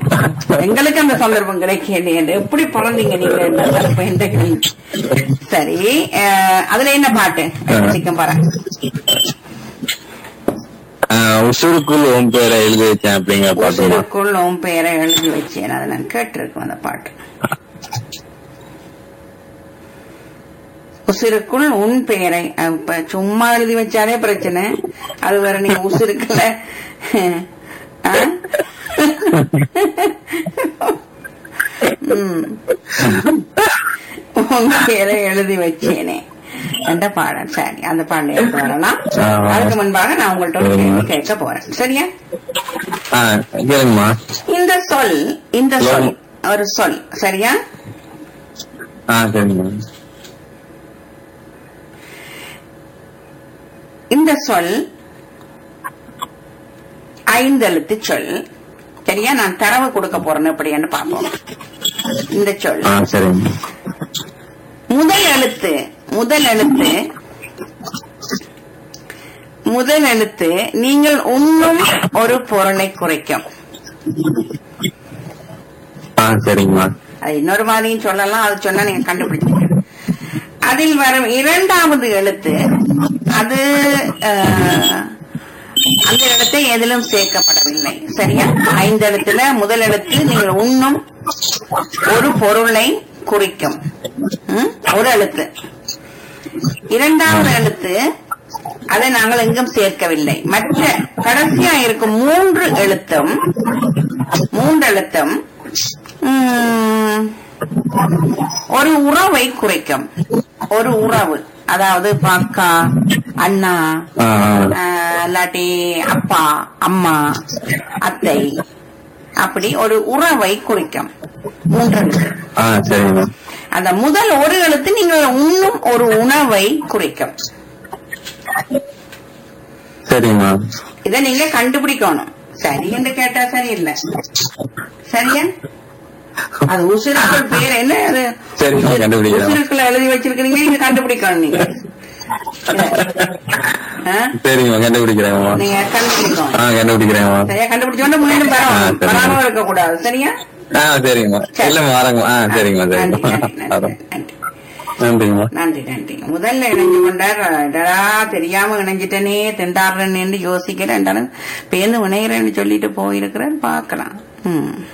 எங்களுக்கு அந்த சந்தர்ப்பம் கிடைக்கலையே எப்படி பிறந்தீங்க நீங்க என்ன தரப்பு எந்த கேள்வி? சரி அஹ், அதுல என்ன பாட்டு சிக்கம் பாரு ஆஹ் உசுருக்குள் உன் பேரை எழுதி வச்சேன் அப்படிங்கிற பாட்டுமா உசுருக்குள் உன் பெயரை எழுதி வச்சேன் அதை நான் கேட்டிருக்கேன் அந்த பாட்டு உசிருக்குள் உன் பெயரை அஹ், இப்ப சும்மா எழுதி வச்சாலே பிரச்சனை அது வேற நீங்க உசிருக்குள்ள ஆ? ம். உன் பெயரை எழுதி வச்சேனே அந்த பாடல் சரி அந்த பாடலை எடுத்து வரலாம் ஆ. அதுக்கு முன்பாக நான் உங்கள்ட்ட ஒரு கேள்வி கேட்க போறேன் சரியா ஆஹ் கேளுங்கம்மா இந்த சொல் இந்த சொல் ஒரு சொல் சரியா ஆஹ் சரிங்கம்மா இந்த சொல் ஐந்தெழுத்து சொல் சரியா நான் தரவு கொடுக்க போறேன் எப்படின்னு பார்ப்போம் இந்த சொல் ஆஹ் சரிங்க முதல் எழுத்து முதல் எழுத்து முதல் எழுத்து நீங்கள் உண்ணும் ஒரு பொருளை குறைக்கும் ஆஹ் சரிங்கம்மா அது இன்னொரு மாதிரியும் சொல்லலாம் அது சொன்னா நீங்க கண்டுபிடிச்சீங்க அதில் வரும் இரண்டாவது எழுத்து அது அஹ், அந்த எழுத்தை எதிலும் சேர்க்கப்படவில்லை சரியா ஐந்து எழுத்துல முதல் எழுத்து நீங்கள் உண்ணும் ஒரு பொருளை குறிக்கும் ம்? ஒரு எழுத்து இரண்டாவது எழுத்து அதை நாங்கள் எங்கும் சேர்க்கவில்லை மற்ற கடைசியா இருக்கும் மூன்று எழுத்தும் மூன்று எழுத்தும் ம், ஒரு உறவை குறைக்கும் ஒரு உறவு அதாவது பாக்கா அண்ணா ஆஹ் ஆஹ், இல்லாட்டி அப்பா அம்மா அத்தை அப்படி ஒரு உறவை குறிக்கும் மூன்று எழுத்து ஆஹ் சரிங்கம்மா அந்த முதல் ஒரு எழுத்து நீங்கள் உண்ணும் ஒரு உணவை குறிக்கும் சரிங்கம்மா இதை நீங்க கண்டுபிடிக்கணும் சரி என்று கேட்டா சரியில்லை சரியா அது உசுருக்குள் பேர் என்ன அது சரி, நான் கண்டுபிடிக்கிறேன். உசுருக்குள்ள எழுதி வச்சிருக்கீங்க நீங்க கண்டுபிடிக்கணும் நீங்க ஆ? சரிங்கம்மா கண்டுபிடிக்கிறேங்கம்மா நீங்க கண்டுபிடிக்கணும் ஆஹ் கண்டுபிடிக்கிறேங்கம்மா சரியா கண்டுபிடிச்சோன்னு மீண்டும் ஆ, வரும் சரி. வராம இருக்க கூடாது சரியா ஆஹ் சரிங்கம்மா சரி. இல்லம்மா வரேங்கம்மா ஆஹ் சரிங்கம்மா நன்றி சரிங்கம்மா நன்றி நன்றி வரேன். நன்றி நன்றிங்கம்மா நன்றி நன்றி முதல்ல இணைஞ்சு கொண்டார் டடா தெரியாம இணைஞ்சிட்டனே திண்டாடுறேன்னு யோசிக்கிறேன் பேருந்து இணைகிறேன்னு சொல்லிட்டு போயிருக்கிறேன் பார்க்கலாம் ம்